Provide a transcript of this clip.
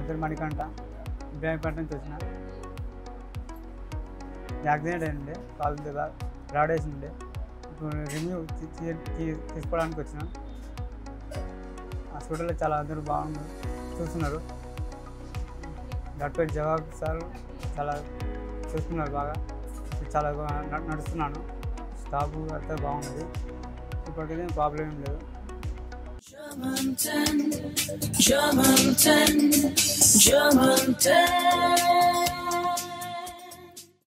పేరు మణికంఠ ఇబ్రాహీంపేట నుంచి వచ్చిన యాక్సిడెంట్ అయింది కాలు దగ్గర రాడ్ వేసింది ఇప్పుడు రివ్యూ తీసుకోవడానికి వచ్చిన హాస్పిటల్లో చాలా అందరూ బాగున్నారు చూస్తున్నారు డాక్టర్ జవాబ్ సార్ చాలా చూస్తున్నారు బాగా ఇప్పుడు చాలా బాగా న- నడుస్తున్నాను స్టాఫ్ అంతా బాగుంది ఇప్పటికైతే ప్రాబ్లం ఏం లేదు German 10, German 10, German 10.